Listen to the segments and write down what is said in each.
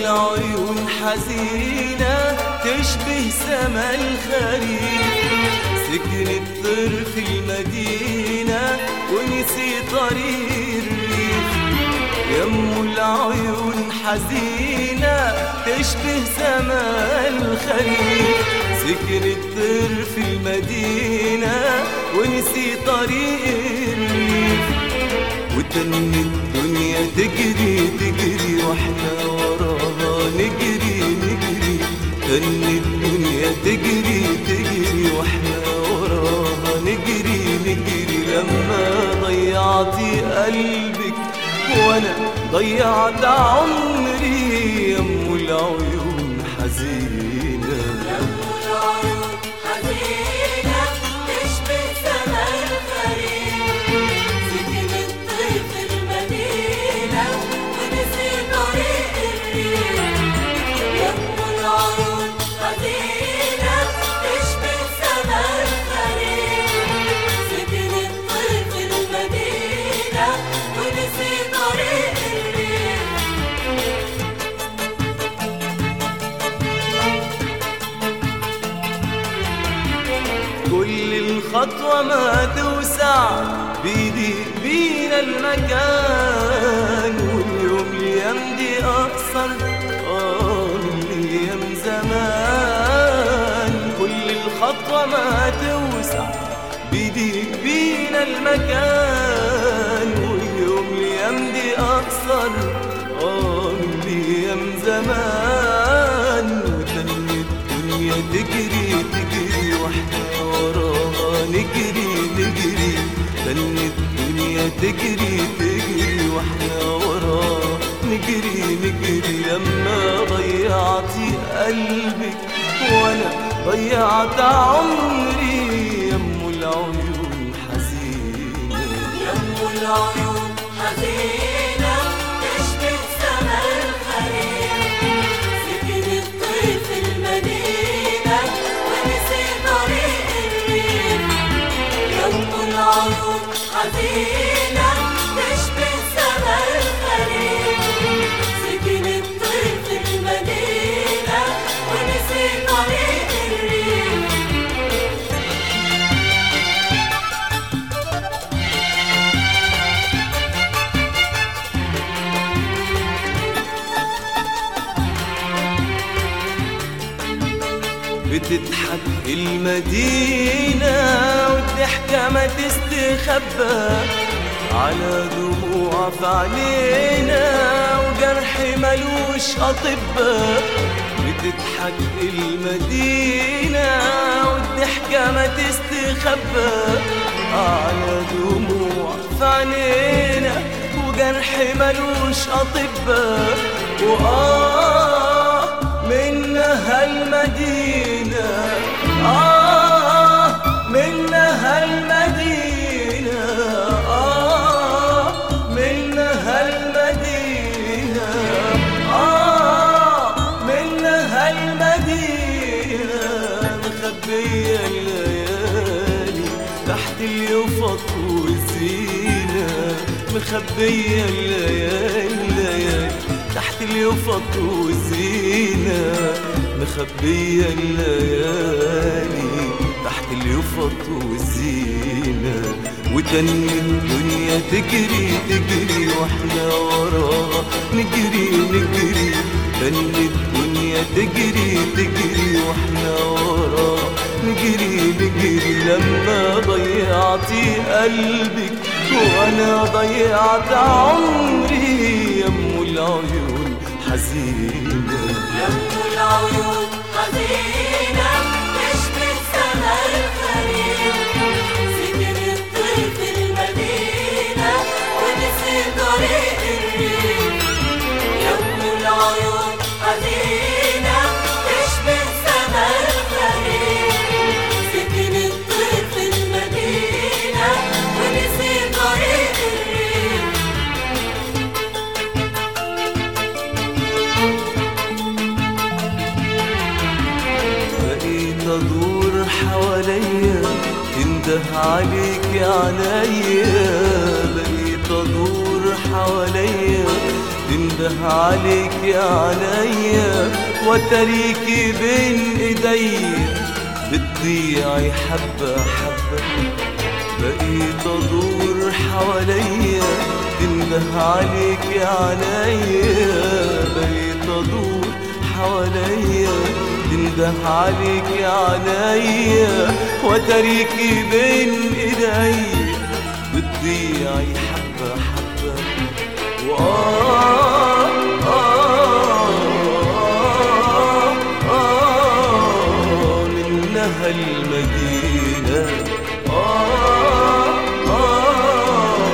العيون حزينة تشبه سما الخريف سكن الطير في المدينة ونسي طريق الريف يم العيون حزينة تشبه سما الخريف سكن الطير في المدينة ونسي طريق الريف وتن الدنيا تجري تجري واحنا وراها نجري نجري تن الدنيا تجري تجري واحنا وراها نجري نجري لما ضيعتي قلبك وانا ضيعت عمري يم العيون حزينه العيون حزينة تشبه سما الخريف سكن الطير في المدينة ونسي طريق الريف يم العيون حزينة تشبه سما الخريف سكن الطير في المدينة ونسي طريق الريف كل الخطوة ما توسع بيدي بينا المكان واليوم ليام دي أقصر آه من أيام زمان كل الخطوة ما توسع بيدي بينا المكان واليوم ليام دي أقصر آه من أيام زمان وتن الدنيا تجري تجري واحنا وراها نجري نجري تن الدنيا تجري تجري واحنا وراها نجري نجري لما ضيعتي قلبك وانا ضيعت عمري يم العيون حزينه يم العيون حزينة تشبه سما الخريف سكن الطير في المدينة ونسي طريق الريف يم العيون حزينة تشبه سما الخريف سكن الطير في المدينة ونسي طريق الريف بتضحك المدينة والضحكة ما تستخبى على دموع في عينينا وجرح ملوش أطباء بتضحك المدينة والضحكة ما تستخبى على دموع في عينينا وجرح ملوش أطباء وآه منها المدينة آه منها المدينة آه منها المدينة آه منها المدينة مخبية الليالي تحت اليفط والزينة مخبية الليالي الليالي تحت اليفط والزينة مخبية الليالي تحت اليفط والزينة وتن الدنيا تجري تجري واحنا وراها نجري نجري تن الدنيا تجري تجري واحنا وراها نجري نجري لما ضيعتي قلبك وانا ضيعت عمري يم العيون حزينه يم العيون حزينة تشبه سما الخريف سكن الطير في المدينة ونسي طريق الريف يم العيون حزينة تشبه سما الخريف سكن الطير في المدينة ونسي طريق الريف بقيت ادور حواليا تنده عليك عينيا بقيت ادور حواليا تنده عليك يا عينيا وتريكي بين ايديا بتضيعي حبة حبة بقيت ادور حواليا تنده عليك يا عينيا بقيت ادور حواليا تنده عليك يا عينيا وتريكي بين ايديا بتضيعي حبة حبة وآه آه آه آه منها المدينة آه آه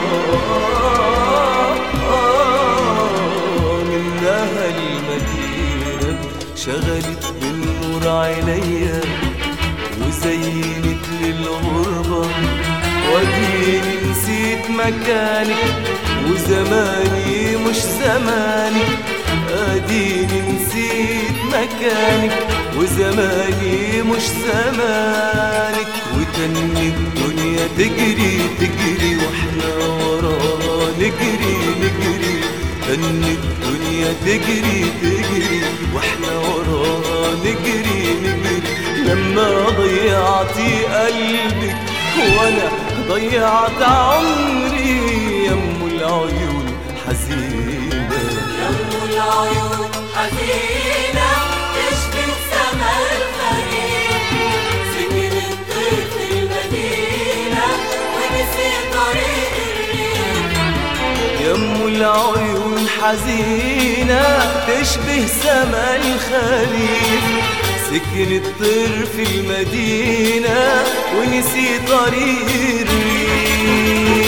آه منها المدينة شغلت بالنور عينيا وزينت للغربة وديني نسيت مكانك وزماني مش زمانك اديني نسيت مكانك وزماني مش زمانك وتن الدنيا تجري تجري واحنا وراها نجري نجري تن الدنيا تجري تجري واحنا وراها نجري نجري لما ضيعتي قلبك وانا ضيعت عمري يم العيون حزينة يم العيون حزينة تشبه سما الخريف سكن الطير في المدينة ونسي طريق الريف يم العيون حزينة تشبه سما الخريف سكن الطير في المدينة ونسي طريق الريف